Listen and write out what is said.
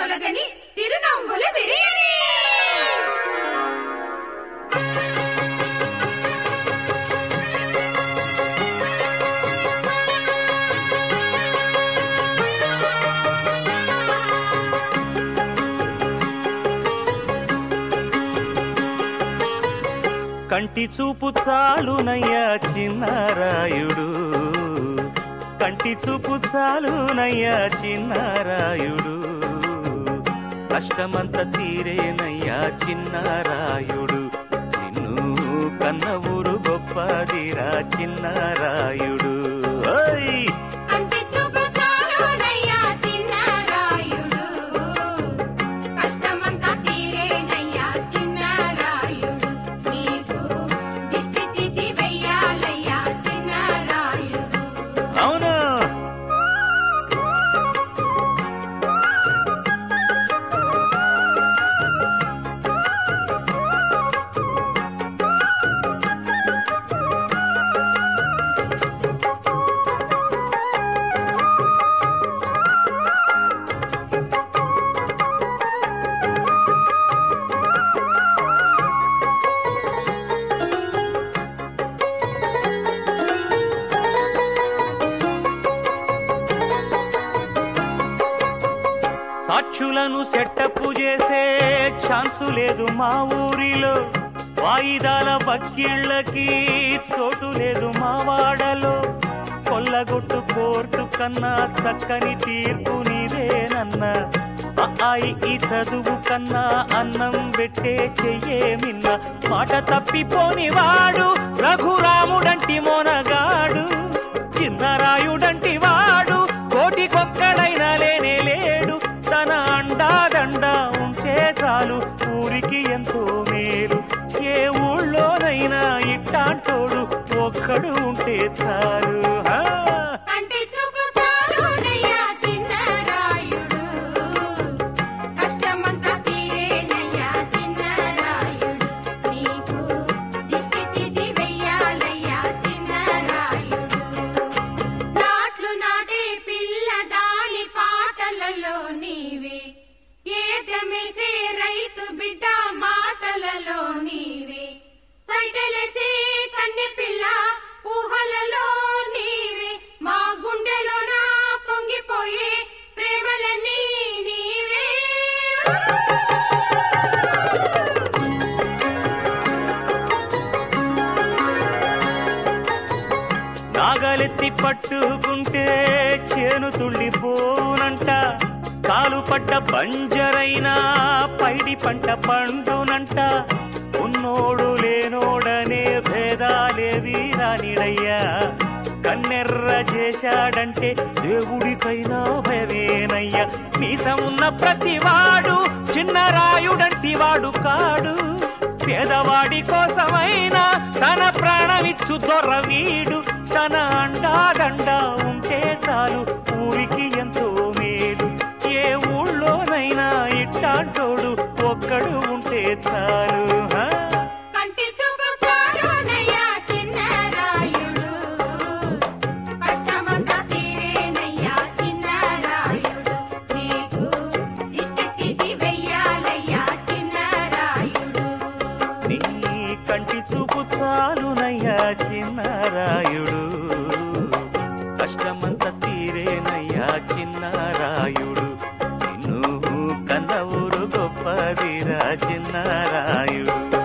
తొలగని తిరునవ్వుల విరియని కంటి చూపు చాలునయ్యా చిన్నారాయుడు కంటి చూపు చాలునయ్యా చిన్నారాయుడు కష్టమంత తీరేనయ్యా చిన్నారాయుడు నిన్ను కన్న ఊరు గొప్పదిరా చిన్నారాయుడు ఓయ్! కంటి చూపు చాలునయ్యా చిన్నరాయుడు కష్టమంతా తీరేనయ్యా చిన్నరాయుడు నీకు దిష్టి తీసి వెయ్యాలయ్యా చిన్నరాయుడు అవును సాక్షులను సెట్టప్పు చేసే ఛాన్సు లేదు మా ఊరిలో వాయిదాల బక్కిళ్ళకి చోటు లేదు మా వాడలో కొల్లగొట్టు కోర్టు కన్నా చక్కని తీర్పు నీదేనన్నా అబ్బాయి ఈ చదువు కన్నా అన్నం పెట్టే చెయ్యే మిన్న మాట తప్పిపోని వాడు రఘురాముడంటి మోనగాడు చిన్నరాయుడంటి వాడు కోటి కొక్కడైనా లేనే లేడు తన అండాదండ ఉంటే చాలు ఊరికి ఎంతో మేలు ఏ ఊళ్ళోనైనా ఇట్టాంటోడు ఒక్కడు ఉంటే చాలు హా! కంటి చూపు చాలునయ్యా చిన్నరాయుడు కష్టమంతా తీరేనయ్యా చిన్నరాయుడు నీకు దిష్టి తీసి వెయ్యాలయ్యా చిన్నరాయుడు నాట్లు నాటే పిల్ల దాని పాటలలో నీవే ఏదమేసే రైతు బిడ్డ మాటలలో నీవే బయటలేసే కన్నె పిల్ల ఊహలలో నీవే మా గుండెలో నా పొంగిపోయే ప్రేమలన్నీ నీవే నాగలెత్తి పట్టుకుంటే చేను తుళ్ళిపోనంట కాలు పడ్డ బంజరైనా పైడి పంట పండునంట ఉన్నోడు లేనోడనే భేదాలేది రానిడయ్యా కన్నెర్ర చేశాడంటే దేవుడికైనా భయమేనయ్యా మీసమున్న ప్రతివాడు చిన్న రాయుడంటి వాడు కాడు పేదవాడి కోసమైనా తన ప్రాణమిచ్చు దొరవీడు తన అండాదండ ఉంటే చాలు ఊరికి ఎంతో మేలు ఏ ఊళ్ళోనైనా ఇట్టాంటోడు ఒక్కడు ఉంటే చాలు హా? కంటి చూపు చాలునయ్యా చిన్నరాయుడు కష్టమంతా తీరేనయ్యా చిన్నరాయుడు నీకు దిష్టి తీసి వెయ్యాలయ్యా చిన్నరాయుడు నీ కంటి చూపు చాలునయ్యా చిన్నరాయుడు కష్టమంత తీరేనయ్యా చిన్నరాయుడు నిన్ను కన్న ఊరు గొప్పదిరా చిన్నరాయుడు